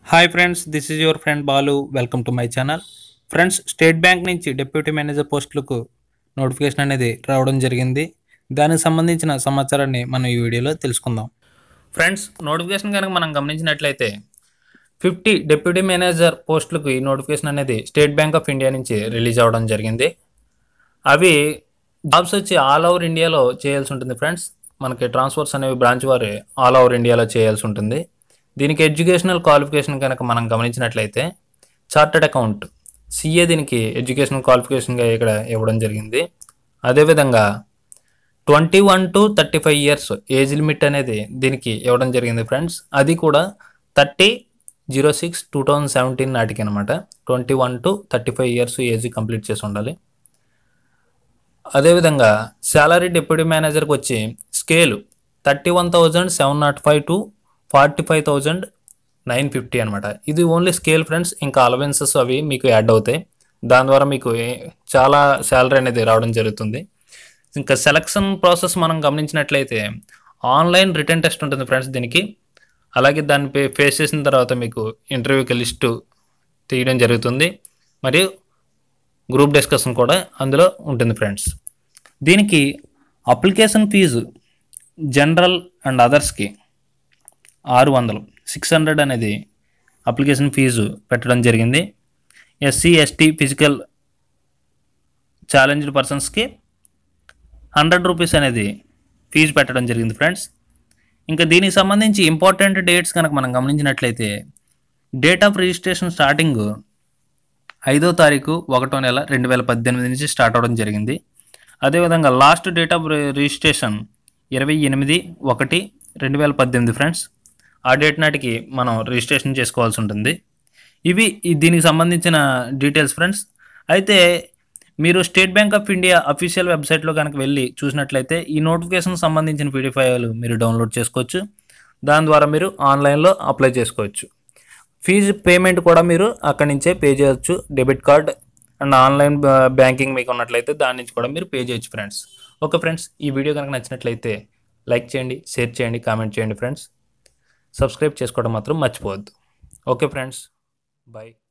hi friends this is your friend Balu welcome to my channel friends State Bank నుంచి deputy manager పోస్టులకు notification అనేది రావడం జరిగింది దానికి సంబంధించిన సమాచారాన్ని మనం ఈ వీడియోలో తెలుసుకుందాం ఫ్రెండ్స్ నోటిఫికేషన్ కనుక మనం గమనించినట్లయితే ఫిఫ్టీ డిప్యూటీ మేనేజర్ పోస్టులకు ఈ నోటిఫికేషన్ అనేది స్టేట్ బ్యాంక్ ఆఫ్ ఇండియా నుంచి రిలీజ్ అవ్వడం జరిగింది అవి జాబ్స్ వచ్చి ఆల్ ఓవర్ ఇండియాలో చేయాల్సి ఉంటుంది ఫ్రెండ్స్ మనకి ట్రాన్స్ఫర్స్ అనేవి బ్రాంచ్ వారి ఆల్ ఓవర్ ఇండియాలో చేయాల్సి ఉంటుంది దీనికి ఎడ్యుకేషనల్ క్వాలిఫికేషన్ కనుక మనం గమనించినట్లయితే చార్టెడ్ అకౌంట్ సిఏ దీనికి ఎడ్యుకేషనల్ క్వాలిఫికేషన్గా ఇక్కడ ఇవ్వడం జరిగింది అదేవిధంగా twenty one to thirty five years age limit అనేది దీనికి ఇవ్వడం జరిగింది ఫ్రెండ్స్ అది కూడా thirty zero six two thousand seventeen నాటికి అనమాట twenty one to thirty five years age complete చేసి ఉండాలి అదేవిధంగా శాలరీ డిప్యూటీ మేనేజర్కి వచ్చి scale thirty one thousand seven naught five to forty five thousand nine fifty అనమాట ఇది ఓన్లీ స్కేల్ ఫ్రెండ్స్ ఇంకా అలవెన్సెస్ అవి మీకు యాడ్ అవుతాయి దాని ద్వారా మీకు ఏ- చాలా శాలరీ అనేది రావడం జరుగుతుంది ఇంకా సెలక్షన్ ప్రాసెస్ మనం గమనించినట్లయితే ఆన్లైన్ రిటర్న్ టెస్ట్ ఉంటుంది ఫ్రెండ్స్ దీనికి అలాగే దాన్ని పే- ఫేస్ చేసిన తర్వాత మీకు ఇంటర్వ్యూకి లిస్టు తీయడం జరుగుతుంది మరియు గ్రూప్ డిస్కషన్ కూడా అందులో ఉంటుంది ఫ్రెండ్స్ దీనికి అప్లికేషన్ ఫీజు జనరల్ అండ్ అదర్స్కి ఆరు వందలు సిక్స్ హండ్రెడ్ అనేది అప్లికేషన్ ఫీజు పెట్టడం జరిగింది ఎస్సీ ఎస్టీ ఫిజికల్ ఛాలెంజ్డ్ పర్సన్స్కి హండ్రెడ్ రూపీస్ అనేది ఫీజు పెట్టడం జరిగింది ఫ్రెండ్స్ ఇంకా దీనికి సంబంధించి ఇంపార్టెంట్ డేట్స్ కనుక మనం గమనించినట్లయితే డేట్ ఆఫ్ రిజిస్ట్రేషన్ స్టార్టింగ్ ఐదో తారీఖు ఒకటో నెల రెండు వేల పద్దెనిమిది నుంచి స్టార్ట్ అవ్వడం జరిగింది అదేవిధంగా last date of re- registration ఇరవై ఎనిమిది ఒకటి రెండు వేల పద్దెనిమిది ఫ్రెండ్స్ ఆ డేట్ నాటికి మనం రిజిస్ట్రేషన్ చేసుకోవాల్సి ఉంటుంది ఇవి ఈ- దీనికి సంబంధించిన డీటెయిల్స్ ఫ్రెండ్స్ అయితే మీరు State Bank of India official వెబ్సైట్లో కనుక వెళ్ళి చూసినట్లయితే ఈ నోటిఫికేషన్ సంబంధించిన పీడిఎఫ్ ఫైల్ మీరు డౌన్లోడ్ చేసుకోవచ్చు దాని ద్వారా మీరు ఆన్లైన్లో అప్లై చేసుకోవచ్చు ఫీజు పేమెంట్ కూడా మీరు అక్కడి నుంచే పే చేయొచ్చు debit card and online ba- banking మీకు ఉన్నట్లయితే దాని నుంచి కూడా మీరు పే చేయొచ్చు ఫ్రెండ్స్ ఓకే ఫ్రెండ్స్ ఈ వీడియో కనుక నచ్చినట్లయితే లైక్ చేయండి షేర్ చేయండి కామెంట్ చేయండి ఫ్రెండ్స్ సబ్స్క్రైబ్ చేసుకోవడం మాత్రం మర్చిపోవద్దు ఓకే ఫ్రెండ్స్ బాయ్